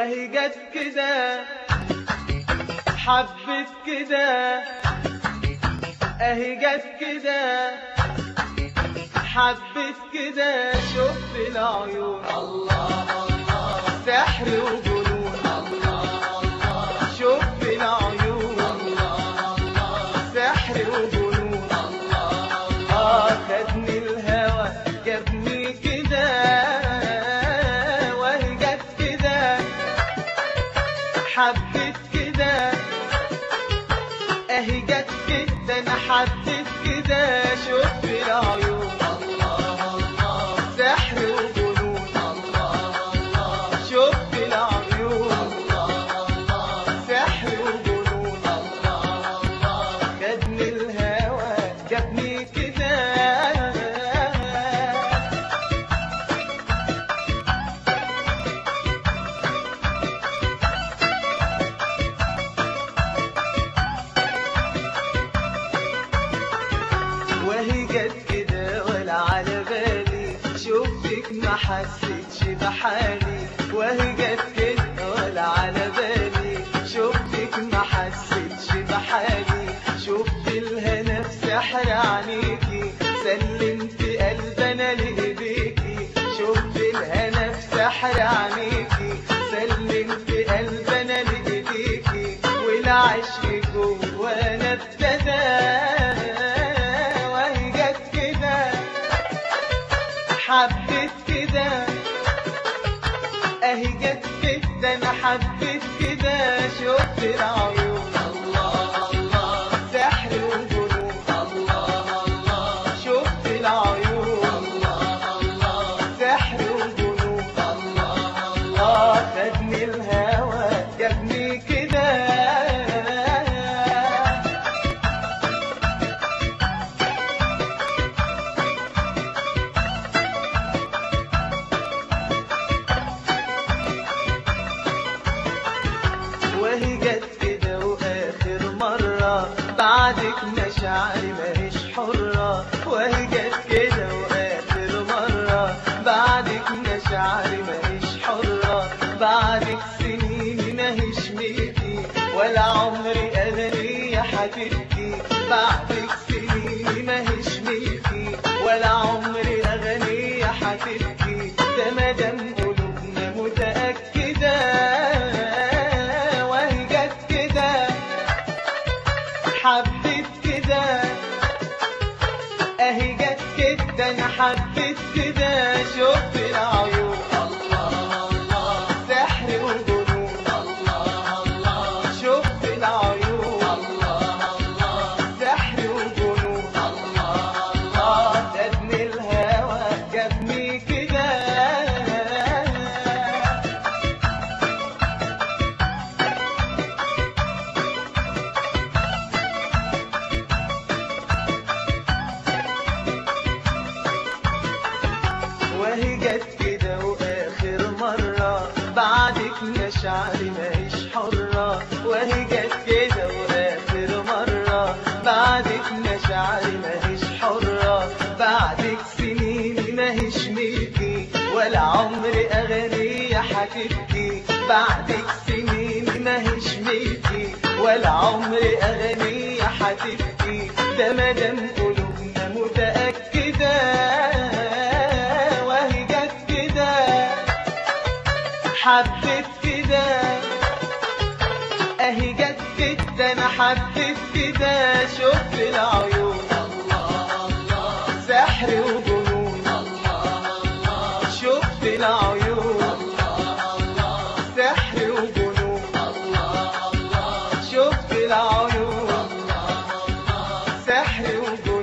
وهي جت كده حبت كده اهي جت كده حبت كده شفت العيون الله الله سحر وجنون الله الله شفت العيون الله الله سحر وجنون الله اه خدني الهوى جابني كده وهي جت كده حبت كده اهي جت كده انا حبت كده شفت العيون الله الله سحر وجنون الله الله شفت العيون الله الله سحر وجنون الله الله خدني الهوى جابني كده وهي جت كده ولا على بالي شفتك ما حسيتش بحالي وهي جت كده ولا على بالي شفتك ما حسيتش بحالي شفت الهنا في سحر عينيكي سلمت قلبي انا لايديكي شفت الهنا في سحر عينيكي سلمت قلبي انا لايديكي والعشق جوانا ابتدى وهي جت كده حبت كده اهي جت كده انا حبيت كده شفت العيون الله الله سحر وجنون الله الله شفت العيون الله الله سحر وجنون الله الله اه خدني الهوى جابني كده وهي جت كده واخر مرة بعدك مشاعري ماهيش حرة وهي جت كده واخر مرة بعدك مشاعري ماهيش حرة بعدك سنيني ماهيش ملكي ولا عمري أغنية هتبكي بعدك سنيني ماهيش ملكي ولا عمري أغنية هتبكي ده مدام قلوبنا متأكدة وهي جت كده حبت كده اهي جت كده انا حبيت كده شفت العيون الله الله سحر وجنون الله الله شفت العيون الله الله سحر وجنون الله الله اه خدني الهوى جابني كده وهي جت كده واخر مرة بعدك مشاعري ماهيش حرة وهي جت كده واخر مرة بعدك مشاعري ماهيش حرة بعدك سنيني ماهيش ملكي ولا عمري أغنية هتبكي بعدك سنيني ماهيش ملكي ولا عمري أغنية هتبكي ده مدام قلوبنا متأكدة وهي جت كده حبت كده اهي جت كده انا حبيت كده شفت العيون الله الله سحر وجنون الله الله شفت العيون الله الله سحر وجنون الله الله شفت العيون الله الله سحر وجنون